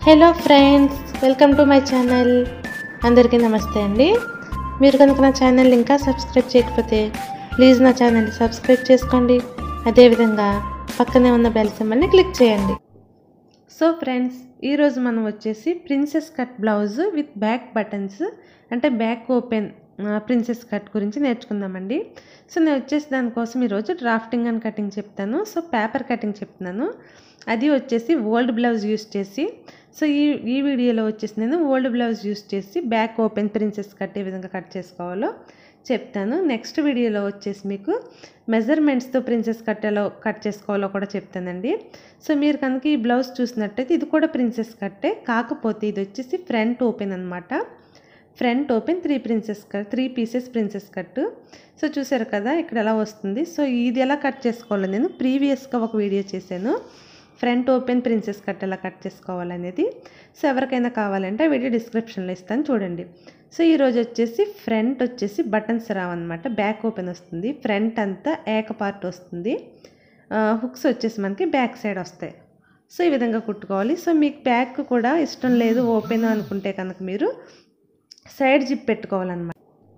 hello friends welcome to my channel అందరికీ నమస్తే అండి మీరు కనుక నా ఛానల్ ఇంకా సబ్స్క్రైబ్ చేయకపోతే ప్లీజ్ నా ఛానల్ని సబ్స్క్రైబ్ చేసుకోండి అదేవిధంగా పక్కనే ఉన్న బెల్ సింబల్ని క్లిక్ చేయండి సో ఫ్రెండ్స్ ఈరోజు మనం వచ్చేసి princess cut blouse with back buttons అంటే బ్యాక్ ఓపెన్ ప్రిన్సెస్ కట్ గురించి నేర్చుకుందామండి సో నేను వచ్చేసి దానికోసం ఈరోజు డ్రాఫ్టింగ్ అండ్ కటింగ్ చెప్తాను సో పేపర్ కటింగ్ చెప్తున్నాను అది వచ్చేసి ఓల్డ్ బ్లౌజ్ యూస్ చేసి సో ఈ ఈ వీడియోలో వచ్చేసి నేను ఓల్డ్ బ్లౌజ్ యూస్ చేసి బ్యాక్ ఓపెన్ ప్రిన్సెస్ కట్ ఏ విధంగా కట్ చేసుకోవాలో చెప్తాను నెక్స్ట్ వీడియోలో వచ్చేసి మీకు మెజర్మెంట్స్తో ప్రిన్సెస్ కట్ ఎలా కట్ చేసుకోవాలో కూడా చెప్తానండి సో మీరు కనుక ఈ బ్లౌజ్ చూసినట్టయితే ఇది కూడా ప్రిన్సెస్ కట్టే కాకపోతే ఇది వచ్చేసి ఫ్రంట్ ఓపెన్ అనమాట front open three princess cut three pieces princess cut so చూసారు కదా ఇక్కడ ఎలా వస్తుంది సో ఇది ఎలా కట్ చేసుకోవాలో నేను ప్రీవియస్గా ఒక వీడియో చేశాను ఫ్రంట్ ఓపెన్ ప్రిన్సెస్ కట్ ఎలా కట్ చేసుకోవాలనేది సో ఎవరికైనా కావాలంటే ఆ వీడియో డిస్క్రిప్షన్లో ఇస్తాను చూడండి సో ఈరోజు వచ్చేసి ఫ్రంట్ వచ్చేసి బటన్స్ రావన్నమాట బ్యాక్ ఓపెన్ వస్తుంది ఫ్రంట్ అంతా ఏక పార్ట్ వస్తుంది హుక్స్ వచ్చేసి మనకి బ్యాక్ సైడ్ వస్తాయి సో ఈ విధంగా కుట్టుకోవాలి సో మీకు బ్యాక్ కూడా ఇష్టం లేదు ఓపెన్ అనుకుంటే కనుక మీరు సైడ్ జిప్ పెట్టుకోవాలన్నమాట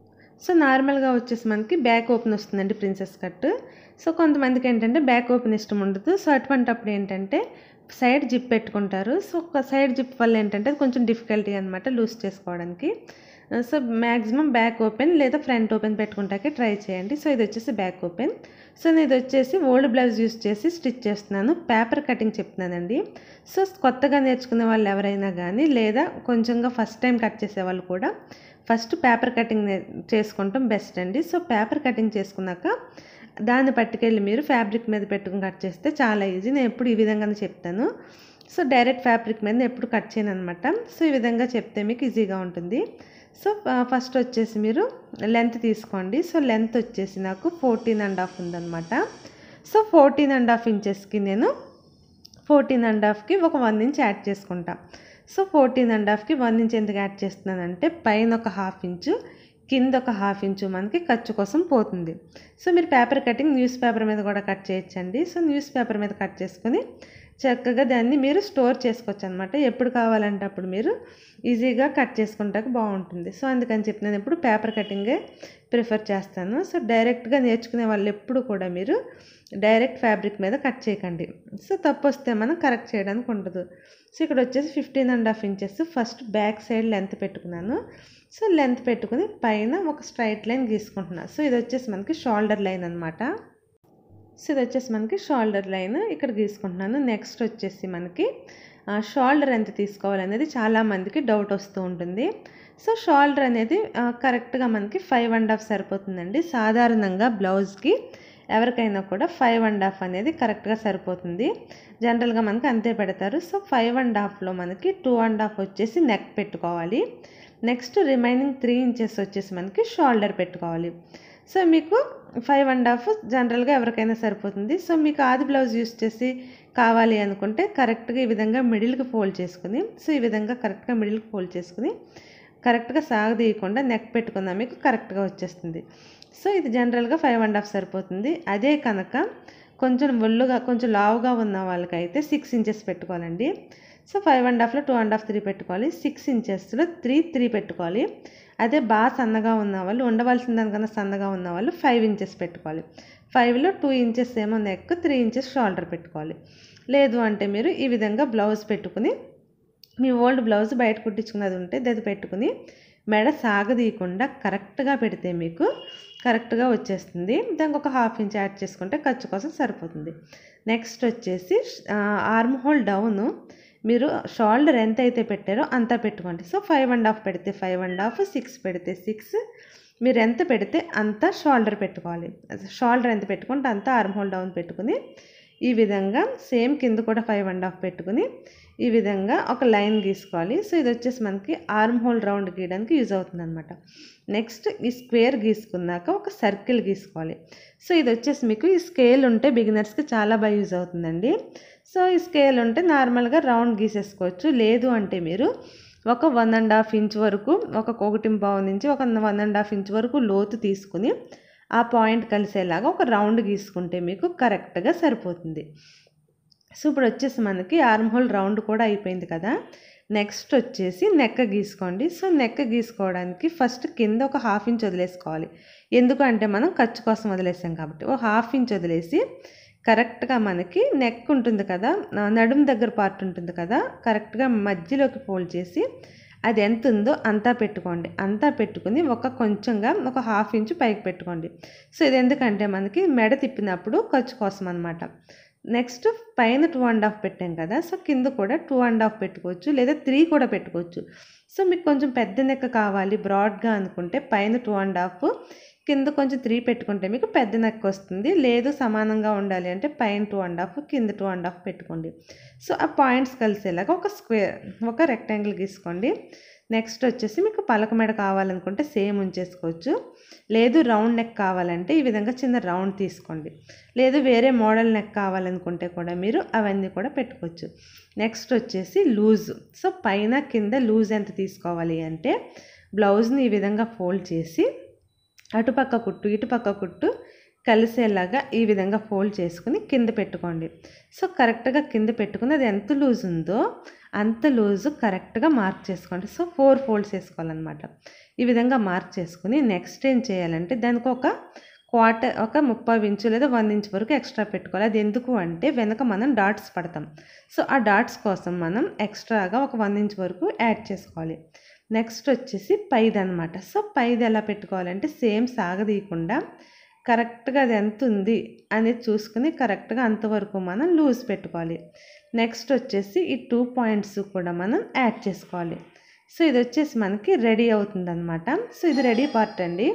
సో నార్మల్గా వచ్చేసి మనకి బ్యాక్ ఓపెన్ వస్తుందండి ప్రిన్సెస్ కట్ సో కొంతమందికి ఏంటంటే బ్యాక్ ఓపెన్ ఇష్టం ఉండదు సో అటువంటప్పుడు ఏంటంటే సైడ్ జిప్ పెట్టుకుంటారు సో ఒక సైడ్ జిప్ వల్ల ఏంటంటే అది కొంచెం డిఫికల్టీ అనమాట లూజ్ చేసుకోవడానికి సో మ్యాక్సిమం బ్యాక్ ఓపెన్ లేదా ఫ్రంట్ ఓపెన్ పెట్టుకుంటాకే ట్రై చేయండి సో ఇది వచ్చేసి బ్యాక్ ఓపెన్ సో నేను ఇది వచ్చేసి ఓల్డ్ బ్లౌజ్ యూస్ చేసి స్టిచ్ చేస్తున్నాను పేపర్ కటింగ్ చెప్తున్నానండి సో కొత్తగా నేర్చుకునే వాళ్ళు ఎవరైనా కానీ లేదా కొంచెంగా ఫస్ట్ టైం కట్ చేసే వాళ్ళు కూడా ఫస్ట్ పేపర్ కటింగ్ చేసుకుంటాం బెస్ట్ అండి సో పేపర్ కటింగ్ చేసుకున్నాక దాన్ని పట్టుకెళ్ళి మీరు ఫ్యాబ్రిక్ మీద పెట్టుకుని కట్ చేస్తే చాలా ఈజీ నేను ఎప్పుడు ఈ విధంగానే చెప్తాను సో డైరెక్ట్ ఫ్యాబ్రిక్ మీద ఎప్పుడు కట్ చేయను అనమాట సో ఈ విధంగా చెప్తే మీకు ఈజీగా ఉంటుంది సో ఫస్ట్ వచ్చేసి మీరు లెంత్ తీసుకోండి సో లెంత్ వచ్చేసి నాకు ఫోర్టీన్ అండ్ హాఫ్ ఉందన్నమాట సో ఫోర్టీన్ అండ్ హాఫ్ ఇంచెస్కి నేను ఫోర్టీన్ అండ్ హాఫ్కి ఒక వన్ ఇంచ్ యాడ్ చేసుకుంటా సో ఫోర్టీన్ అండ్ హాఫ్కి వన్ ఇంచ్ ఎందుకు యాడ్ చేస్తున్నానంటే పైన ఒక హాఫ్ ఇంచు కింద ఒక హాఫ్ ఇంచు మనకి ఖర్చు కోసం పోతుంది సో మీరు పేపర్ కటింగ్ న్యూస్ పేపర్ మీద కూడా కట్ చేయొచ్చండి సో న్యూస్ పేపర్ మీద కట్ చేసుకొని చక్కగా దాన్ని మీరు స్టోర్ చేసుకోవచ్చు అనమాట ఎప్పుడు కావాలంటే అప్పుడు మీరు ఈజీగా కట్ చేసుకుంటాక బాగుంటుంది సో అందుకని చెప్పి నేను ఎప్పుడు పేపర్ కటింగే ప్రిఫర్ చేస్తాను సో డైరెక్ట్గా నేర్చుకునే వాళ్ళు ఎప్పుడు కూడా మీరు డైరెక్ట్ ఫ్యాబ్రిక్ మీద కట్ చేయకండి సో తప్పు వస్తే మనం కరెక్ట్ చేయడానికి ఉండదు సో ఇక్కడ వచ్చేసి fifteen and half inches first back side length పెట్టుకున్నాను సో లెంత్ పెట్టుకుని పైన ఒక స్ట్రైట్ లైన్ గీసుకుంటున్నాను సో ఇది వచ్చేసి మనకి షోల్డర్ లైన్ అనమాట సో ఇది వచ్చేసి మనకి షోల్డర్ లైన్ ఇక్కడ గీసుకుంటున్నాను నెక్స్ట్ వచ్చేసి మనకి షోల్డర్ ఎంత తీసుకోవాలనేది చాలామందికి డౌట్ వస్తూ ఉంటుంది సో షోల్డర్ అనేది కరెక్ట్గా మనకి ఫైవ్ అండ్ హాఫ్ సరిపోతుందండి సాధారణంగా బ్లౌజ్కి ఎవరికైనా కూడా ఫైవ్ అండ్ హాఫ్ అనేది కరెక్ట్గా సరిపోతుంది జనరల్గా మనకి అంతే పెడతారు సో ఫైవ్ అండ్ హాఫ్లో మనకి టూ అండ్ హాఫ్ వచ్చేసి నెక్ పెట్టుకోవాలి నెక్స్ట్ రిమైనింగ్ త్రీ ఇంచెస్ వచ్చేసి మనకి షోల్డర్ పెట్టుకోవాలి సో మీకు ఫైవ్ అండ్ హాఫ్ జనరల్గా ఎవరికైనా సరిపోతుంది సో మీకు ఆది బ్లౌజ్ యూస్ చేసి కావాలి అనుకుంటే కరెక్ట్గా ఈ విధంగా మిడిల్కి ఫోల్డ్ చేసుకుని సో ఈ విధంగా కరెక్ట్గా మిడిల్కి ఫోల్డ్ చేసుకుని కరెక్ట్గా సాగదీయకుండా నెక్ పెట్టుకుందాం మీకు కరెక్ట్గా వచ్చేస్తుంది సో ఇది జనరల్గా ఫైవ్ అండ్ హాఫ్ సరిపోతుంది అదే కనుక కొంచెం ఒళ్ళుగా కొంచెం లావుగా ఉన్న వాళ్ళకైతే సిక్స్ ఇంచెస్ పెట్టుకోవాలండి సో ఫైవ్ అండ్ హాఫ్లో టూ అండ్ హాఫ్ త్రీ పెట్టుకోవాలి సిక్స్ ఇంచెస్లో త్రీ త్రీ పెట్టుకోవాలి అదే బాగా సన్నగా ఉన్న వాళ్ళు ఉండవలసిన దానికన్నా సన్నగా ఉన్న వాళ్ళు ఫైవ్ ఇంచెస్ పెట్టుకోవాలి ఫైవ్లో టూ ఇంచెస్ ఏమో నెక్ త్రీ ఇంచెస్ షోల్డర్ పెట్టుకోవాలి లేదు అంటే మీరు ఈ విధంగా బ్లౌజ్ పెట్టుకుని మీ ఓల్డ్ బ్లౌజ్ బయట కుట్టించుకున్నది ఉంటే అది పెట్టుకుని మెడ సాగదీయకుండా కరెక్ట్గా పెడితే మీకు కరెక్ట్గా వచ్చేస్తుంది దానికి ఒక హాఫ్ ఇంచ్ యాడ్ చేసుకుంటే ఖర్చు కోసం సరిపోతుంది నెక్స్ట్ వచ్చేసి ఆర్మ్ హోల్ డౌన్ మీరు షోల్డర్ ఎంత అయితే పెట్టారో అంత పెట్టుకోండి సో ఫైవ్ అండ్ హాఫ్ పెడితే ఫైవ్ అండ్ హాఫ్ సిక్స్ పెడితే సిక్స్ మీరు ఎంత పెడితే అంత షోల్డర్ పెట్టుకోవాలి షోల్డర్ ఎంత పెట్టుకుంటే అంత ఆర్మ్ హోల్ డౌన్ పెట్టుకుని ఈ విధంగా సేమ్ కింద కూడా ఫైవ్ అండ్ హాఫ్ పెట్టుకుని ఈ విధంగా ఒక లైన్ గీసుకోవాలి సో ఇది వచ్చేసి మనకి ఆర్మ్ హోల్ రౌండ్ గీయడానికి యూజ్ అవుతుంది అనమాట నెక్స్ట్ ఈ స్క్వేర్ గీసుకున్నాక ఒక సర్కిల్ గీసుకోవాలి సో ఇది వచ్చేసి మీకు ఈ స్కేల్ ఉంటే బిగినర్స్కి చాలా బాగా యూజ్ అవుతుందండి సో ఈ స్కేల్ ఉంటే నార్మల్గా రౌండ్ గీసేసుకోవచ్చు లేదు అంటే మీరు ఒక వన్ అండ్ హాఫ్ ఇంచ్ వరకు ఒక ఒకటి పావు నుంచి ఒక వన్ అండ్ హాఫ్ ఇంచ్ వరకు లోతు తీసుకుని ఆ పాయింట్ కలిసేలాగా ఒక రౌండ్ గీసుకుంటే మీకు కరెక్ట్గా సరిపోతుంది సో ఇప్పుడు వచ్చేసి మనకి ఆర్మ్ హోల్ రౌండ్ కూడా అయిపోయింది కదా నెక్స్ట్ వచ్చేసి నెక్క గీసుకోండి సో నెక్క గీసుకోవడానికి ఫస్ట్ కింద ఒక హాఫ్ ఇంచ్ వదిలేసుకోవాలి ఎందుకంటే మనం ఖర్చు కోసం వదిలేసాం కాబట్టి ఓ హాఫ్ ఇంచ్ వదిలేసి కరెక్ట్గా మనకి నెక్ ఉంటుంది కదా నడుము దగ్గర పార్ట్ ఉంటుంది కదా కరెక్ట్గా మధ్యలోకి ఫోల్డ్ చేసి అది ఎంత ఉందో అంతా పెట్టుకోండి అంతా పెట్టుకుని ఒక కొంచెంగా ఒక హాఫ్ ఇంచ్ పైకి పెట్టుకోండి సో ఇది ఎందుకంటే మనకి మెడ తిప్పినప్పుడు ఖర్చు కోసం అనమాట నెక్స్ట్ పైన టూ అండ్ హాఫ్ పెట్టాం కదా సో కింద కూడా టూ అండ్ హాఫ్ పెట్టుకోవచ్చు లేదా త్రీ కూడా పెట్టుకోవచ్చు సో మీకు కొంచెం పెద్ద నెక్క కావాలి బ్రాడ్గా అనుకుంటే పైన టూ అండ్ హాఫ్ కింద కొంచెం త్రీ పెట్టుకుంటే మీకు పెద్ద నెక్ వస్తుంది లేదు సమానంగా ఉండాలి అంటే పైన టూ అండ్ హాఫ్ కింద టూ అండ్ హాఫ్ పెట్టుకోండి సో ఆ పాయింట్స్ కలిసేలాగా ఒక స్క్వేర్ ఒక రెక్టాంగిల్ గీసుకోండి నెక్స్ట్ వచ్చేసి మీకు పలక మెడ కావాలనుకుంటే సేమ్ ఉంచేసుకోవచ్చు లేదు రౌండ్ నెక్ కావాలంటే ఈ విధంగా చిన్న రౌండ్ తీసుకోండి లేదు వేరే మోడల్ నెక్ కావాలనుకుంటే కూడా మీరు అవన్నీ కూడా పెట్టుకోవచ్చు నెక్స్ట్ వచ్చేసి లూజ్ సో పైన కింద లూజ్ ఎంత తీసుకోవాలి అంటే బ్లౌజ్ని ఈ విధంగా ఫోల్డ్ చేసి అటుపక్క కుట్టు ఇటుపక్క కుట్టు కలిసేలాగా ఈ విధంగా ఫోల్డ్ చేసుకుని కింద పెట్టుకోండి సో కరెక్ట్గా కింద పెట్టుకుని అది ఎంత లూజ్ ఉందో అంత లూజు కరెక్ట్గా మార్క్ చేసుకోండి సో ఫోర్ ఫోల్డ్స్ వేసుకోవాలన్నమాట ఈ విధంగా మార్క్ చేసుకుని నెక్స్ట్ ఏం చేయాలంటే దానికి ఒక క్వార్టర్ ఒక ముప్పై ఇంచు లేదా వన్ ఇంచ్ వరకు ఎక్స్ట్రా పెట్టుకోవాలి అది ఎందుకు అంటే వెనక మనం డాట్స్ పడతాం సో ఆ డాట్స్ కోసం మనం ఎక్స్ట్రాగా ఒక వన్ ఇంచ్ వరకు యాడ్ చేసుకోవాలి నెక్స్ట్ వచ్చేసి పైది అనమాట సో పైది ఎలా పెట్టుకోవాలంటే సేమ్ సాగదీయకుండా కరెక్ట్గా అది ఎంత ఉంది అనేది చూసుకుని కరెక్ట్గా అంతవరకు మనం లూజ్ పెట్టుకోవాలి నెక్స్ట్ వచ్చేసి ఈ టూ పాయింట్స్ కూడా మనం యాడ్ చేసుకోవాలి సో ఇది వచ్చేసి మనకి రెడీ అవుతుంది అనమాట సో ఇది రెడీ పార్ట్ అండి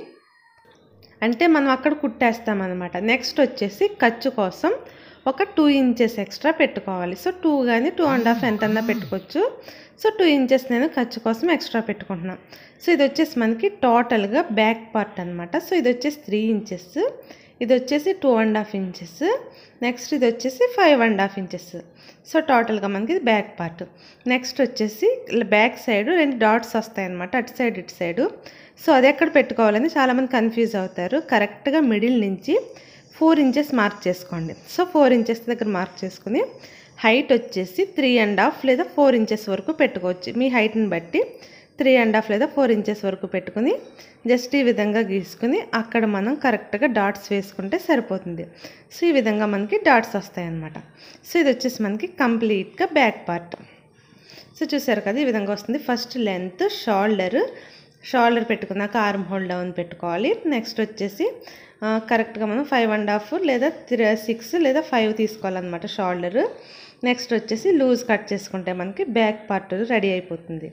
అంటే మనం అక్కడ కుట్టేస్తామన్నమాట నెక్స్ట్ వచ్చేసి ఖర్చు కోసం ఒక టూ ఇంచెస్ ఎక్స్ట్రా పెట్టుకోవాలి సో టూ కానీ టూ అండ్ హాఫ్ ఎంతన్నా పెట్టుకోవచ్చు సో టూ ఇంచెస్ నేను ఖర్చు కోసం ఎక్స్ట్రా పెట్టుకుంటున్నాను సో ఇది వచ్చేసి మనకి టోటల్గా బ్యాక్ పార్ట్ అనమాట సో ఇది వచ్చేసి త్రీ ఇంచెస్ ఇది వచ్చేసి two and half inches next ఇది వచ్చేసి five and half inches so టోటల్గా మనకి ఇది బ్యాక్ పార్ట్ నెక్స్ట్ వచ్చేసి బ్యాక్ సైడ్ రెండు డాట్స్ వస్తాయి అనమాట అటు సైడ్ ఇటు సైడు సో అది ఎక్కడ పెట్టుకోవాలని చాలామంది కన్ఫ్యూజ్ అవుతారు కరెక్ట్గా మిడిల్ నుంచి ఫోర్ ఇంచెస్ మార్క్ చేసుకోండి సో ఫోర్ ఇంచెస్ దగ్గర మార్క్ చేసుకుని హైట్ వచ్చేసి త్రీ అండ్ హాఫ్ లేదా ఫోర్ ఇంచెస్ వరకు పెట్టుకోవచ్చు మీ హైట్ని బట్టి త్రీ అండ్ హాఫ్ లేదా ఫోర్ ఇంచెస్ వరకు పెట్టుకుని జస్ట్ ఈ విధంగా గీసుకుని అక్కడ మనం కరెక్ట్గా డాట్స్ వేసుకుంటే సరిపోతుంది సో ఈ విధంగా మనకి డాట్స్ వస్తాయన్నమాట సో ఇది వచ్చేసి మనకి కంప్లీట్గా బ్యాక్ పార్ట్ సో చూసారు కదా ఈ విధంగా వస్తుంది ఫస్ట్ లెంత్ షోల్డర్ షోల్డర్ పెట్టుకున్నాక ఆర్మ్ హోల్ డౌన్ పెట్టుకోవాలి నెక్స్ట్ వచ్చేసి కరెక్ట్గా మనం ఫైవ్ అండ్ హాఫ్ లేదా త్రీ సిక్స్ లేదా ఫైవ్ తీసుకోవాలన్నమాట షోల్డర్ నెక్స్ట్ వచ్చేసి లూజ్ కట్ చేసుకుంటే మనకి బ్యాక్ పార్ట్ రెడీ అయిపోతుంది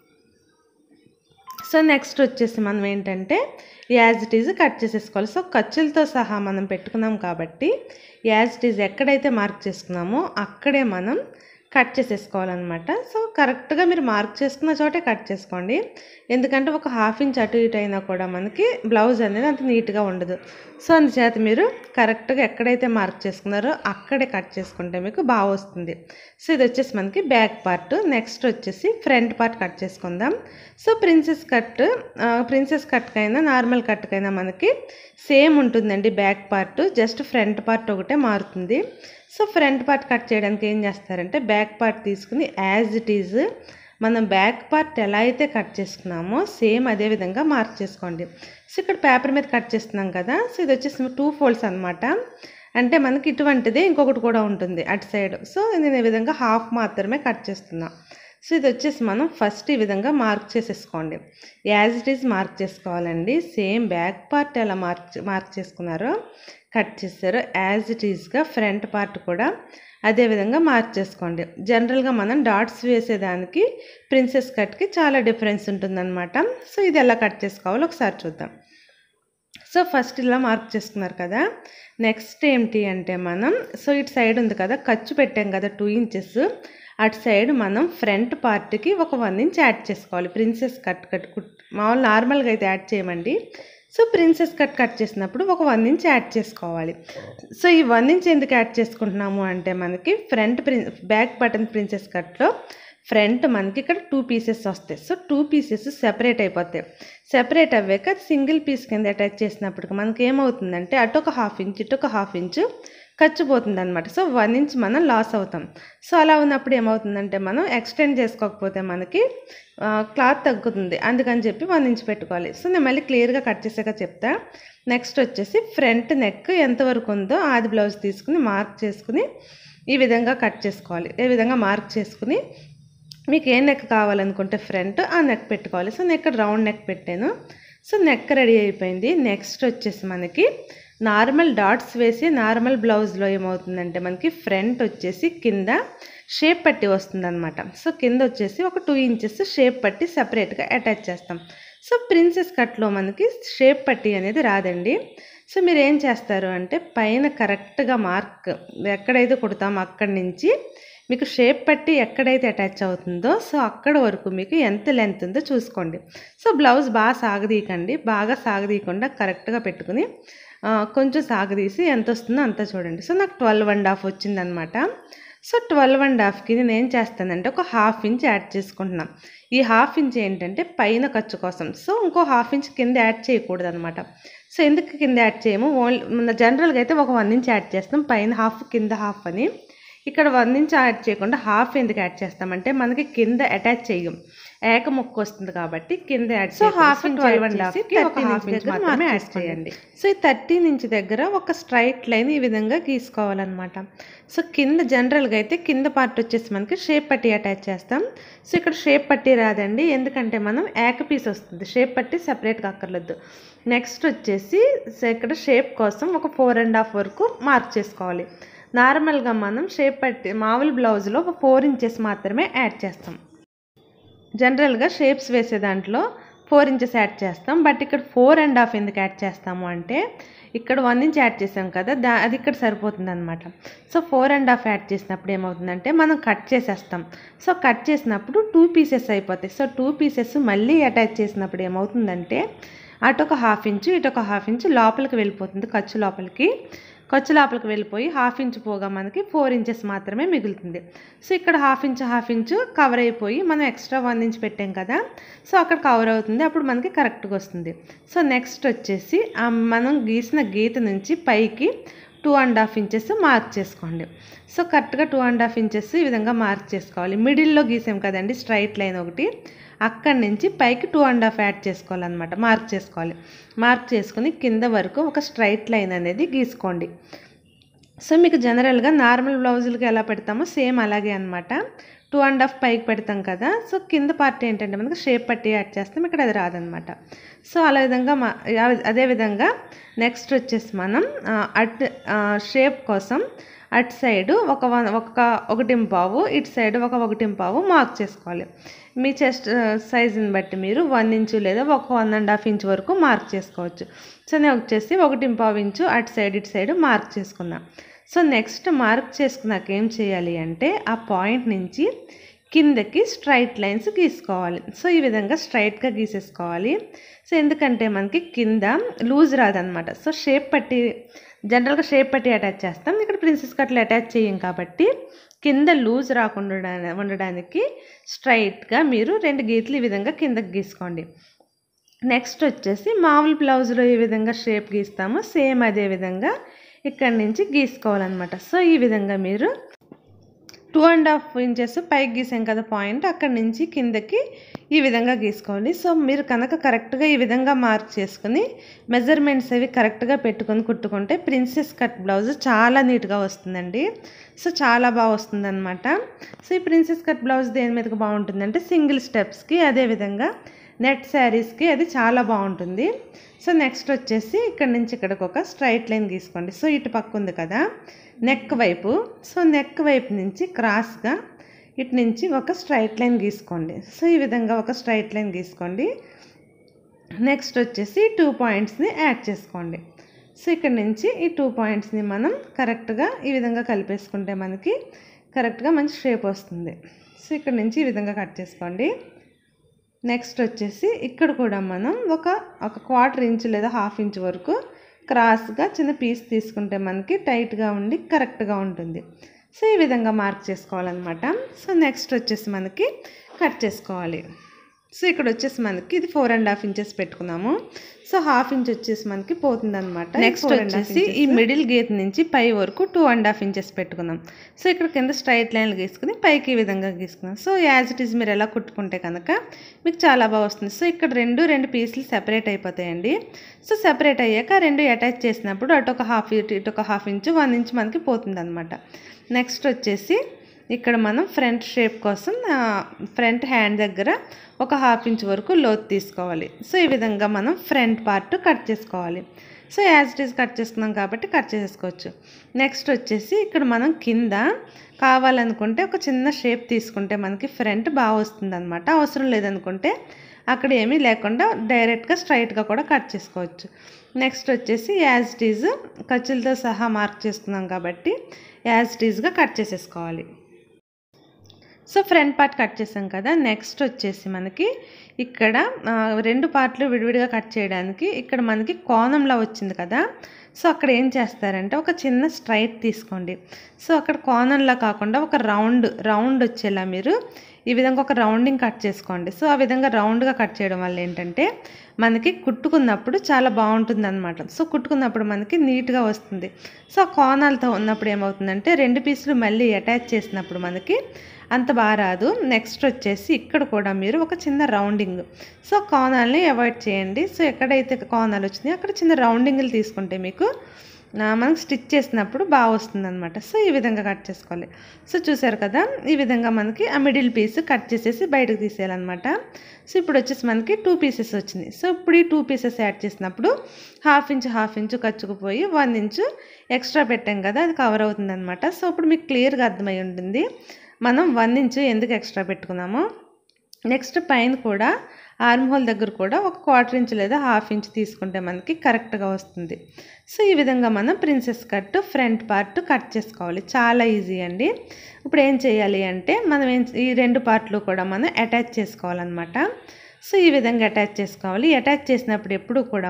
సో నెక్స్ట్ వచ్చేసి మనం ఏంటంటే యాజ్ ఇట్ ఈజ్ కట్ చేసేసుకోవాలి సో ఖర్చులతో సహా మనం పెట్టుకున్నాం కాబట్టి యాజ్ ఇట్ ఈజ్ ఎక్కడైతే మార్క్ చేసుకున్నామో అక్కడే మనం కట్ చేసేసుకోవాలన్నమాట సో కరెక్ట్గా మీరు మార్క్ చేసుకున్న చోటే కట్ చేసుకోండి ఎందుకంటే ఒక హాఫ్ ఇంచ్ అటు ఇటు అయినా కూడా మనకి బ్లౌజ్ అనేది అంత నీట్గా ఉండదు సో అందుచేత మీరు కరెక్ట్గా ఎక్కడైతే మార్క్ చేసుకున్నారో అక్కడే కట్ చేసుకుంటే మీకు బాగా వస్తుంది సో ఇది వచ్చేసి మనకి బ్యాక్ పార్ట్ నెక్స్ట్ వచ్చేసి ఫ్రంట్ పార్ట్ కట్ చేసుకుందాం సో ప్రిన్సెస్ కట్ ప్రిన్సెస్ కట్కైనా నార్మల్ కట్కైనా మనకి సేమ్ ఉంటుందండి back part just front part ఒకటే మారుతుంది సో ఫ్రంట్ పార్ట్ కట్ చేయడానికి ఏం చేస్తారంటే బ్యాక్ పార్ట్ తీసుకుని యాజ్ ఇట్ ఈజ్ మనం బ్యాక్ పార్ట్ ఎలా అయితే కట్ చేసుకున్నామో సేమ్ అదే విధంగా మార్క్ చేసుకోండి సో ఇక్కడ పేపర్ మీద కట్ చేస్తున్నాం కదా సో ఇది వచ్చేసి టూ ఫోల్డ్స్ అనమాట అంటే మనకి ఇటువంటిదే ఇంకొకటి కూడా ఉంటుంది అటు సైడ్ సో నేను ఈ విధంగా హాఫ్ మాత్రమే కట్ చేస్తున్నా సో ఇది వచ్చేసి మనం ఫస్ట్ ఈ విధంగా మార్క్ చేసేసుకోండి యాజ్ ఇట్ ఈజ్ మార్క్ చేసుకోవాలండి సేమ్ బ్యాక్ పార్ట్ ఎలా మార్క్ మార్క్ చేసుకున్నారో కట్ చేశారో యాజ్ ఇట్ ఈజ్గా ఫ్రంట్ పార్ట్ కూడా అదే విధంగా మార్క్ చేసుకోండి జనరల్గా మనం డాట్స్ వేసేదానికి ప్రిన్సెస్ కట్కి చాలా డిఫరెన్స్ ఉంటుందన్నమాట సో ఇది ఎలా కట్ చేసుకోవాలో ఒకసారి చూద్దాం సో ఫస్ట్ ఇలా మార్క్ చేసుకున్నారు కదా నెక్స్ట్ ఏంటి అంటే మనం సో ఇటు సైడ్ ఉంది కదా ఖర్చు పెట్టాం కదా టూ ఇంచెస్ అటు సైడ్ మనం ఫ్రంట్ పార్ట్కి ఒక వన్ ఇంచ్ యాడ్ చేసుకోవాలి ప్రిన్సెస్ కట్ కట్ కుట్ మామూలు నార్మల్గా అయితే యాడ్ చేయమండి సో ప్రిన్సెస్ కట్ కట్ చేసినప్పుడు ఒక వన్ ఇంచ్ యాడ్ చేసుకోవాలి సో ఈ వన్ ఇంచ్ ఎందుకు యాడ్ చేసుకుంటున్నాము అంటే మనకి ఫ్రంట్ ప్రిన్ బ్యాక్ బటన్ ప్రిన్సెస్ కట్లో ఫ్రంట్ మనకి ఇక్కడ టూ పీసెస్ వస్తాయి సో టూ పీసెస్ సెపరేట్ అయిపోతాయి సెపరేట్ అవ్వాక సింగిల్ పీస్ కింద అటాచ్ చేసినప్పటికి మనకి ఏమవుతుందంటే అటు ఒక హాఫ్ ఇంచ్ ఇటు ఒక హాఫ్ ఇంచ్ ఖర్చు పోతుంది అనమాట సో వన్ ఇంచ్ మనం లాస్ అవుతాం సో అలా ఉన్నప్పుడు ఏమవుతుందంటే మనం ఎక్స్టెండ్ చేసుకోకపోతే మనకి ఆ, క్లాత్ తగ్గుతుంది అందుకని చెప్పి వన్ ఇంచ్ పెట్టుకోవాలి సో నేను మళ్ళీ క్లియర్గా కట్ చేసాక చెప్తా నెక్స్ట్ వచ్చేసి ఫ్రంట్ నెక్ ఎంతవరకు ఉందో ఆది బ్లౌజ్ తీసుకుని మార్క్ చేసుకుని ఈ విధంగా కట్ చేసుకోవాలి ఈ విధంగా మార్క్ చేసుకుని మీకు ఏ నెక్ కావాలనుకుంటే ఫ్రంట్ ఆ నెక్ పెట్టుకోవాలి సో నేను ఇక్కడ రౌండ్ నెక్ పెట్టాను సో నెక్ రెడీ అయిపోయింది నెక్స్ట్ వచ్చేసి మనకి నార్మల్ డాట్స్ వేసి నార్మల్ బ్లౌజ్లో ఏమవుతుందంటే మనకి ఫ్రంట్ వచ్చేసి కింద షేప్ పట్టి వస్తుందన్నమాట సో కింద వచ్చేసి ఒక టూ ఇంచెస్ షేప్ పట్టి సపరేట్గా అటాచ్ చేస్తాం సో ప్రిన్సెస్ కట్లో మనకి షేప్ పట్టి అనేది రాదండి సో మీరు ఏం చేస్తారు అంటే పైన కరెక్ట్గా మార్క్ ఎక్కడైతే కుడతామో అక్కడి నుంచి మీకు షేప్ పట్టి ఎక్కడైతే అటాచ్ అవుతుందో సో అక్కడ వరకు మీకు ఎంత లెంత్ ఉందో చూసుకోండి సో బ్లౌజ్ బాగా సాగదీయకండి బాగా సాగదీయకుండా కరెక్ట్గా పెట్టుకుని ఆ, కొంచెం సాగదీసి ఎంత వస్తుందో అంత చూడండి సో నాకు ట్వెల్వ్ అండ్ హాఫ్ వచ్చిందనమాట సో ట్వెల్వ్ అండ్ హాఫ్కి నేను ఏం చేస్తానంటే ఒక హాఫ్ ఇంచ్ యాడ్ చేసుకుంటున్నాం ఈ హాఫ్ ఇంచ్ ఏంటంటే పైన ఖర్చు కోసం సో ఇంకో హాఫ్ ఇంచ్ కింద యాడ్ చేయకూడదు అనమాట సో ఎందుకు కింద యాడ్ చేయము ఓన్లీ జనరల్గా అయితే ఒక వన్ ఇంచ్ యాడ్ చేస్తాం పైన హాఫ్ కింద హాఫ్ అని ఇక్కడ వన్ ఇంచ్ యాడ్ చేయకుండా హాఫ్ ఎందుకు యాడ్ చేస్తామంటే మనకి కింద అటాచ్ చేయం ఏక ముక్క వస్తుంది కాబట్టి కింద add so half twelve and half ఒక హాఫ్ ఇంచ్ మాత్రమే యాడ్ చేయండి సో ఈ థర్టీన్ ఇంచ్ దగ్గర ఒక స్ట్రైట్ లైన్ ఈ విధంగా గీసుకోవాలన్నమాట సో కింద జనరల్గా అయితే కింద పార్ట్ వచ్చేసి మనకి షేప్ పట్టి అటాచ్ చేస్తాం సో ఇక్కడ షేప్ పట్టి రాదండి ఎందుకంటే మనం ఏక పీస్ వస్తుంది షేప్ పట్టి సపరేట్గా అక్కర్లేదు నెక్స్ట్ వచ్చేసి సో ఇక్కడ షేప్ కోసం ఒక ఫోర్ అండ్ హాఫ్ వరకు మార్క్ చేసుకోవాలి నార్మల్గా మనం షేప్ పట్టి మామూలు బ్లౌజ్లో ఒక ఫోర్ ఇంచెస్ మాత్రమే యాడ్ చేస్తాం జనరల్గా షేప్స్ వేసే దాంట్లో ఫోర్ ఇంచెస్ యాడ్ చేస్తాం బట్ ఇక్కడ ఫోర్ అండ్ హాఫ్ ఎందుకు యాడ్ చేస్తాము అంటే ఇక్కడ వన్ ఇంచ్ యాడ్ చేసాం కదా దా అది ఇక్కడ సరిపోతుంది అనమాట so four and half add చేసినప్పుడు ఏమవుతుందంటే మనం కట్ చేసేస్తాం సో కట్ చేసినప్పుడు టూ పీసెస్ అయిపోతాయి సో టూ పీసెస్ మళ్ళీ అటాచ్ చేసినప్పుడు ఏమవుతుందంటే అటు ఒక హాఫ్ ఇంచు ఇటు ఒక హాఫ్ ఇంచు లోపలికి వెళ్ళిపోతుంది ఖర్చు లోపలికి ఖర్చు లోపలికి వెళ్ళిపోయి హాఫ్ ఇంచ్ పోగా మనకి ఫోర్ ఇంచెస్ మాత్రమే మిగులుతుంది సో ఇక్కడ half inch half inch cover అయిపోయి మనం ఎక్స్ట్రా వన్ ఇంచ్ పెట్టాం కదా సో అక్కడ కవర్ అవుతుంది అప్పుడు మనకి కరెక్ట్గా వస్తుంది సో నెక్స్ట్ వచ్చేసి ఆ మనం గీసిన గీత నుంచి పైకి two and half inches mark చేసుకోండి సో కరెక్ట్గా టూ అండ్ హాఫ్ ఇంచెస్ ఈ విధంగా మార్క్ చేసుకోవాలి మిడిల్లో గీసాం కదండి స్ట్రైట్ లైన్ ఒకటి అక్కడి నుంచి పైకి టూ అండ్ హాఫ్ యాడ్ చేసుకోవాలన్నమాట మార్క్ చేసుకోవాలి మార్క్ చేసుకుని కింద వరకు ఒక స్ట్రైట్ లైన్ అనేది గీసుకోండి సో మీకు జనరల్గా నార్మల్ బ్లౌజులకి ఎలా పెడతామో సేమ్ అలాగే అనమాట టూ అండ్ హాఫ్ పైకి పెడతాం కదా సో కింద పార్ట్ ఏంటంటే మనకి షేప్ పట్టి యాడ్ చేస్తాం ఇక్కడ అది రాదనమాట సో అలా విధంగా మా అదే విధంగా నెక్స్ట్ వచ్చేసి మనం ఆ, అట్ షేప్ కోసం అటు సైడ్ ఒక వన్ ఒక ఒకటి పావు ఇటు సైడ్ ఒక ఒకటి పావు మార్క్ చేసుకోవాలి మీ చెస్ట్ సైజుని బట్టి మీరు వన్ ఇంచు లేదా ఒక వన్ అండ్ హాఫ్ ఇంచ్ వరకు మార్క్ చేసుకోవచ్చు సో నేను వచ్చేసి ఒకటి పావు ఇంచు అటు సైడ్ ఇటు సైడ్ మార్క్ చేసుకున్నా సో నెక్స్ట్ మార్క్ చేసుకున్నాక ఏం చేయాలి అంటే ఆ పాయింట్ నుంచి కిందకి స్ట్రైట్ లైన్స్ గీసుకోవాలి సో ఈ విధంగా స్ట్రైట్గా గీసేసుకోవాలి సో ఎందుకంటే మనకి కింద లూజ్ రాదనమాట సో షేప్ పట్టి జనరల్గా షేప్ పట్టి అటాచ్ చేస్తాం ఇక్కడ ప్రిన్సెస్ కట్లు అటాచ్ చేయం కాబట్టి కింద లూజ్ రాకుండా ఉండ- ఉండడానికి స్ట్రైట్గా మీరు రెండు గీతలు ఈ విధంగా కిందకి గీసుకోండి నెక్స్ట్ వచ్చేసి మామూలు బ్లౌజ్లో ఏ విధంగా షేప్ గీస్తామో సేమ్ అదే విధంగా ఇక్కడి నుంచి గీసుకోవాలన్నమాట సో ఈ విధంగా మీరు టూ అండ్ హాఫ్ ఇంచెస్ పైకి గీసాం కదా పాయింట్ అక్కడి నుంచి కిందకి ఈ విధంగా గీసుకోవాలి సో మీరు కనుక కరెక్ట్గా ఈ విధంగా మార్క్ చేసుకుని మెజర్మెంట్స్ అవి కరెక్ట్గా పెట్టుకొని కుట్టుకుంటే ప్రిన్సెస్ కట్ బ్లౌజ్ చాలా నీట్గా వస్తుందండి సో చాలా బాగా వస్తుందన్నమాట సో ఈ ప్రిన్సెస్ కట్ బ్లౌజ్ దేని మీదకి బాగుంటుందంటే సింగిల్ స్టెప్స్కి అదేవిధంగా నెట్ శారీస్కి అది చాలా బాగుంటుంది సో నెక్స్ట్ వచ్చేసి ఇక్కడ నుంచి ఇక్కడికి ఒక స్ట్రైట్ లైన్ గీసుకోండి సో ఇటు పక్క ఉంది కదా నెక్ వైపు సో నెక్ వైపు నుంచి క్రాస్గా ఇటు నుంచి ఒక స్ట్రైట్ లైన్ గీసుకోండి సో ఈ విధంగా ఒక స్ట్రైట్ లైన్ గీసుకోండి నెక్స్ట్ వచ్చేసి టూ పాయింట్స్ని యాడ్ చేసుకోండి సో ఇక్కడ నుంచి ఈ టూ పాయింట్స్ని మనం కరెక్ట్గా ఈ విధంగా కలిపేసుకుంటే మనకి కరెక్ట్గా మంచి షేప్ వస్తుంది సో ఇక్కడ నుంచి ఈ విధంగా కట్ చేసుకోండి నెక్స్ట్ వచ్చేసి ఇక్కడ కూడా మనం ఒక ఒక క్వార్టర్ ఇంచ్ లేదా హాఫ్ ఇంచ్ వరకు క్రాస్గా చిన్న పీస్ తీసుకుంటే మనకి టైట్గా ఉండి కరెక్ట్గా ఉంటుంది సో ఈ విధంగా మార్క్ చేసుకోవాలన్నమాట సో నెక్స్ట్ వచ్చేసి మనకి కట్ చేసుకోవాలి సో ఇక్కడ వచ్చేసి మనకి ఇది ఫోర్ అండ్ హాఫ్ ఇంచెస్ పెట్టుకున్నాము సో హాఫ్ ఇంచ్ వచ్చేసి మనకి పోతుంది అనమాట నెక్స్ట్ వచ్చేసి ఈ మిడిల్ గీత నుంచి పై వరకు టూ అండ్ హాఫ్ ఇంచెస్ పెట్టుకున్నాం సో ఇక్కడ కింద స్ట్రైట్ లైన్లు గీసుకుని పైకి ఈ విధంగా గీసుకున్నాం సో యాజ్ ఇట్ ఈస్ మీరు ఎలా కుట్టుకుంటే కనుక మీకు చాలా బాగా వస్తుంది సో ఇక్కడ రెండు రెండు పీసులు సెపరేట్ అయిపోతాయండి సో సెపరేట్ అయ్యాక రెండు అటాచ్ చేసినప్పుడు అటు ఒక హాఫ్ ఇటు ఒక హాఫ్ ఇంచు వన్ ఇంచ్ మనకి పోతుంది అనమాట నెక్స్ట్ వచ్చేసి ఇక్కడ మనం ఫ్రంట్ షేప్ కోసం ఫ్రంట్ హ్యాండ్ దగ్గర ఒక హాఫ్ ఇంచ్ వరకు లోతు తీసుకోవాలి సో ఈ విధంగా మనం ఫ్రంట్ పార్ట్ కట్ చేసుకోవాలి so as it is cut చేసుకున్నాం కాబట్టి కట్ చేసేసుకోవచ్చు నెక్స్ట్ వచ్చేసి ఇక్కడ మనం కింద కావాలనుకుంటే ఒక చిన్న షేప్ తీసుకుంటే మనకి ఫ్రంట్ బాగా వస్తుంది అనమాట అవసరం లేదనుకుంటే అక్కడ ఏమీ లేకుండా డైరెక్ట్గా స్ట్రైట్గా కూడా కట్ చేసుకోవచ్చు నెక్స్ట్ వచ్చేసి యాజ్ ఇట్ ఈజ్ ఖర్చులతో సహా మార్క్ చేసుకున్నాం కాబట్టి యాజ్ ఇట్ ఈజ్గా కట్ చేసేసుకోవాలి సో ఫ్రంట్ పార్ట్ కట్ చేసాం కదా నెక్స్ట్ వచ్చేసి మనకి ఇక్కడ ఆ, రెండు పార్ట్లు విడివిడిగా కట్ చేయడానికి ఇక్కడ మనకి కోణంలో వచ్చింది కదా సో అక్కడ ఏం చేస్తారంటే ఒక చిన్న స్ట్రైట్ తీసుకోండి సో అక్కడ కోణంలో కాకుండా ఒక రౌండ్ రౌండ్ వచ్చేలా మీరు ఈ విధంగా ఒక రౌండింగ్ కట్ చేసుకోండి సో ఆ విధంగా రౌండ్గా కట్ చేయడం వల్ల ఏంటంటే మనకి కుట్టుకున్నప్పుడు చాలా బాగుంటుంది అనమాట సో కుట్టుకున్నప్పుడు మనకి నీట్గా వస్తుంది సో ఆ కోణాలతో ఉన్నప్పుడు ఏమవుతుందంటే రెండు పీసులు మళ్ళీ అటాచ్ చేసినప్పుడు మనకి అంత బాగా రాదు నెక్స్ట్ వచ్చేసి ఇక్కడ కూడా మీరు ఒక చిన్న రౌండింగ్ సో కోణాలని అవాయిడ్ చేయండి సో ఎక్కడైతే కోణాలు వచ్చినాయో అక్కడ చిన్న రౌండింగ్లు తీసుకుంటే మీకు ఆ, మనకు స్టిచ్ చేసినప్పుడు బాగా వస్తుంది అనమాట సో ఈ విధంగా కట్ చేసుకోవాలి సో చూసారు కదా ఈ విధంగా మనకి ఆ మిడిల్ పీస్ కట్ చేసేసి బయటకు తీసేయాలన్నమాట సో ఇప్పుడు వచ్చేసి మనకి టూ పీసెస్ వచ్చింది సో ఇప్పుడు ఈ టూ పీసెస్ యాడ్ చేసినప్పుడు హాఫ్ ఇంచ్ హాఫ్ ఇంచు కచ్చుకుపోయి వన్ ఇంచు ఎక్స్ట్రా పెట్టాం కదా అది కవర్ అవుతుంది అనమాట సో ఇప్పుడు మీకు క్లియర్గా అర్థమై ఉంటుంది మనం వన్ ఇంచు ఎందుకు ఎక్స్ట్రా పెట్టుకున్నామో నెక్స్ట్ పైన కూడా ఆర్మ్ హోల్ దగ్గర కూడా ఒక క్వార్టర్ ఇంచ్ లేదా హాఫ్ ఇంచ్ తీసుకుంటే మనకి కరెక్ట్గా వస్తుంది సో ఈ విధంగా మనం princess cut front part cut చేసుకోవాలి చాలా ఈజీ అండి ఇప్పుడు ఏం చేయాలి అంటే మనం ఏం ఈ రెండు పార్ట్లు కూడా మనం అటాచ్ చేసుకోవాలన్నమాట సో ఈ విధంగా అటాచ్ చేసుకోవాలి అటాచ్ చేసినప్పుడు ఎప్పుడు కూడా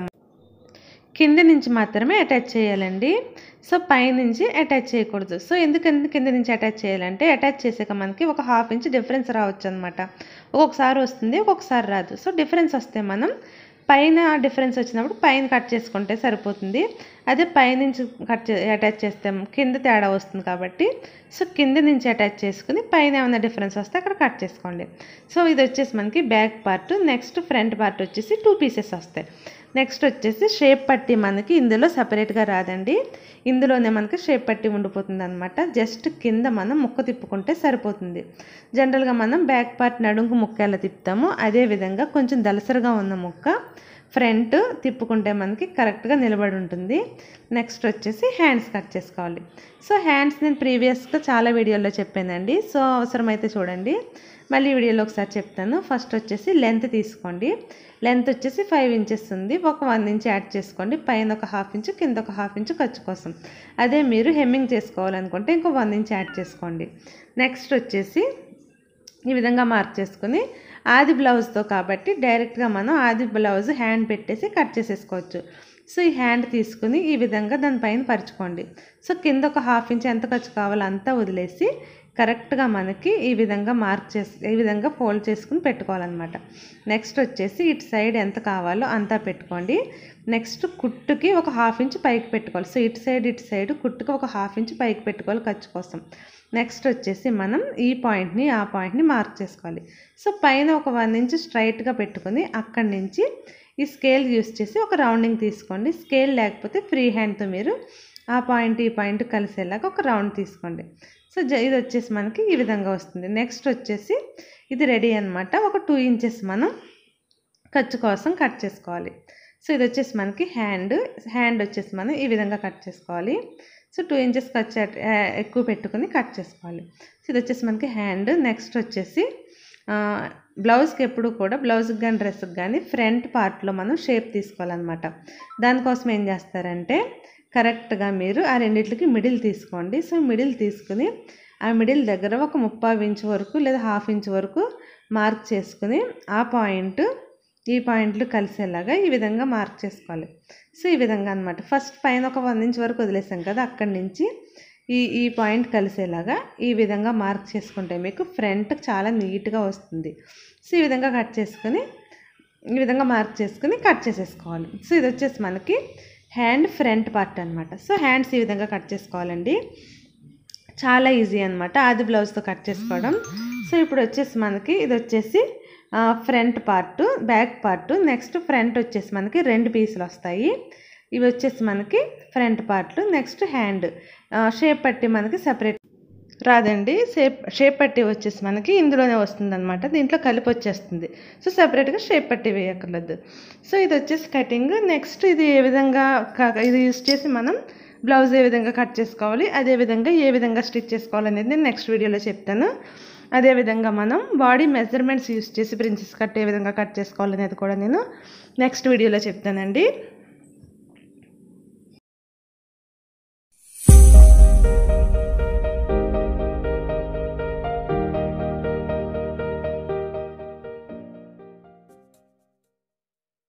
కింద నుంచి మాత్రమే అటాచ్ చేయాలండి సో పైనుంచి అటాచ్ చేయకూడదు సో ఎందుకంటే కింద నుంచి అటాచ్ చేయాలంటే అటాచ్ చేసాక మనకి ఒక హాఫ్ ఇంచ్ డిఫరెన్స్ రావచ్చు అనమాట ఒక్కొక్కసారి వస్తుంది ఒక్కొక్కసారి రాదు సో డిఫరెన్స్ వస్తే మనం పైన డిఫరెన్స్ వచ్చినప్పుడు పైన కట్ చేసుకుంటే సరిపోతుంది అదే పైనుంచి కట్ చే అటాచ్ చేస్తే కింద తేడా వస్తుంది కాబట్టి సో కింద నుంచి అటాచ్ చేసుకుని పైన ఏమైనా డిఫరెన్స్ వస్తే అక్కడ కట్ చేసుకోండి సో ఇది వచ్చేసి మనకి back part next front part వచ్చేసి టూ పీసెస్ వస్తాయి నెక్స్ట్ వచ్చేసి షేప్ పట్టి మనకి ఇందులో సపరేట్గా రాదండి ఇందులోనే మనకి షేప్ పట్టి ఉండిపోతుంది అనమాట జస్ట్ కింద మనం ముక్క తిప్పుకుంటే సరిపోతుంది జనరల్గా మనం బ్యాక్ పార్ట్ నడుంకు ముక్క ఎలా తిప్పుతామో అదే విధంగా కొంచెం దలసరిగా ఉన్న ముక్క ఫ్రంట్ తిప్పుకుంటే మనకి కరెక్ట్గా నిలబడి ఉంటుంది నెక్స్ట్ వచ్చేసి హ్యాండ్స్ కట్ చేసుకోవాలి సో హ్యాండ్స్ నేను ప్రీవియస్గా చాలా వీడియోల్లో చెప్పానండి సో అవసరమైతే చూడండి మళ్ళీ వీడియోలో ఒకసారి చెప్తాను ఫస్ట్ వచ్చేసి లెంత్ తీసుకోండి లెంత్ వచ్చేసి ఫైవ్ ఇంచెస్ ఉంది ఒక వన్ ఇంచ్ యాడ్ చేసుకోండి పైన ఒక హాఫ్ ఇంచు కింద ఒక హాఫ్ ఇంచు ఖర్చు కోసం అదే మీరు హెమ్మింగ్ చేసుకోవాలనుకుంటే ఇంకో వన్ ఇంచ్ యాడ్ చేసుకోండి నెక్స్ట్ వచ్చేసి ఈ విధంగా మార్క్ చేసుకుని ఆది బ్లౌజ్తో కాబట్టి డైరెక్ట్గా మనం ఆది బ్లౌజ్ హ్యాండ్ పెట్టేసి కట్ చేసేసుకోవచ్చు సో ఈ హ్యాండ్ తీసుకుని ఈ విధంగా దానిపైన పరుచుకోండి సో కింద ఒక హాఫ్ ఇంచ్ ఎంత ఖర్చు కావాలో అంతా వదిలేసి కరెక్ట్గా మనకి ఈ విధంగా మార్క్ చేసి ఈ విధంగా ఫోల్డ్ చేసుకుని పెట్టుకోవాలన్నమాట నెక్స్ట్ వచ్చేసి ఇటు సైడ్ ఎంత కావాలో అంతా పెట్టుకోండి నెక్స్ట్ కుట్టుకి ఒక హాఫ్ ఇంచ్ పైకి పెట్టుకోవాలి సో ఇటు సైడ్ ఇటు సైడ్ కుట్టుకి ఒక హాఫ్ ఇంచ్ పైకి పెట్టుకోవాలి ఖర్చు కోసం నెక్స్ట్ వచ్చేసి మనం ఈ పాయింట్ని ఆ పాయింట్ని మార్క్ చేసుకోవాలి సో పైన ఒక వన్ ఇంచ్ స్ట్రైట్గా పెట్టుకొని అక్కడి నుంచి ఈ స్కేల్ యూస్ చేసి ఒక రౌండింగ్ తీసుకోండి స్కేల్ లేకపోతే ఫ్రీ హ్యాండ్తో మీరు ఆ పాయింట్ ఈ పాయింట్ కలిసేలాగా ఒక రౌండ్ తీసుకోండి సో జ ఇది వచ్చేసి మనకి ఈ విధంగా వస్తుంది నెక్స్ట్ వచ్చేసి ఇది రెడీ అనమాట ఒక టూ ఇంచెస్ మనం ఖర్చు కోసం కట్ చేసుకోవాలి సో ఇది వచ్చేసి మనకి హ్యాండ్ హ్యాండ్ వచ్చేసి మనం ఈ విధంగా కట్ చేసుకోవాలి సో టూ ఇంచెస్ ఖర్చు ఎక్కువ పెట్టుకుని కట్ చేసుకోవాలి సో ఇది వచ్చేసి మనకి హ్యాండ్ నెక్స్ట్ వచ్చేసి ఆ, బ్లౌజ్కి ఎప్పుడు కూడా బ్లౌజ్కి కానీ డ్రెస్కి కానీ ఫ్రంట్ పార్ట్లో మనం షేప్ తీసుకోవాలన్నమాట దానికోసం ఏం చేస్తారంటే కరెక్ట్గా మీరు ఆ రెండిట్లకి మిడిల్ తీసుకోండి సో మిడిల్ తీసుకుని ఆ మిడిల్ దగ్గర ఒక ముప్పావు ఇంచ్ వరకు లేదా హాఫ్ ఇంచ్ వరకు మార్క్ చేసుకుని ఆ పాయింట్ ఈ పాయింట్లు కలిసేలాగా ఈ విధంగా మార్క్ చేసుకోవాలి సో ఈ విధంగా అనమాట ఫస్ట్ పైన ఒక వన్ ఇంచ్ వరకు వదిలేసాం కదా అక్కడి నుంచి ఈ ఈ పాయింట్ కలిసేలాగా ఈ విధంగా మార్క్ చేసుకుంటే మీకు ఫ్రంట్ చాలా నీట్గా వస్తుంది సో ఈ విధంగా కట్ చేసుకొని ఈ విధంగా మార్క్ చేసుకుని కట్ చేసేసుకోవాలి సో ఇది వచ్చేసి మనకి హ్యాండ్ ఫ్రంట్ పార్ట్ అనమాట సో హ్యాండ్స్ ఈ విధంగా కట్ చేసుకోవాలండి చాలా ఈజీ అనమాట అది బ్లౌజ్తో కట్ చేసుకోవడం సో ఇప్పుడు వచ్చేసి మనకి ఇది వచ్చేసి front part back part next front వచ్చేసి మనకి రెండు పీసులు వస్తాయి ఇవి వచ్చేసి మనకి ఫ్రంట్ పార్ట్లు నెక్స్ట్ హ్యాండ్ షేప్ పట్టి మనకి సపరేట్ రాదండి షేప్ షేప్ పట్టి వచ్చేసి మనకి ఇందులోనే వస్తుంది అనమాట దీంట్లో కలిపి వచ్చేస్తుంది సో సపరేట్గా షేప్ పట్టి వేయక్కర్లేదు సో ఇది వచ్చేసి కటింగ్ నెక్స్ట్ ఇది ఏ విధంగా క- ఇది యూస్ చేసి మనం బ్లౌజ్ ఏ విధంగా కట్ చేసుకోవాలి అదే విధంగా ఏ విధంగా స్టిచ్ చేసుకోవాలి అనేది నేను నెక్స్ట్ వీడియోలో చెప్తాను అదేవిధంగా మనం బాడీ మెజర్మెంట్స్ యూస్ చేసి ప్రిన్సెస్ కట్ ఏ విధంగా కట్ చేసుకోవాలనేది కూడా నేను నెక్స్ట్ వీడియోలో చెప్తానండి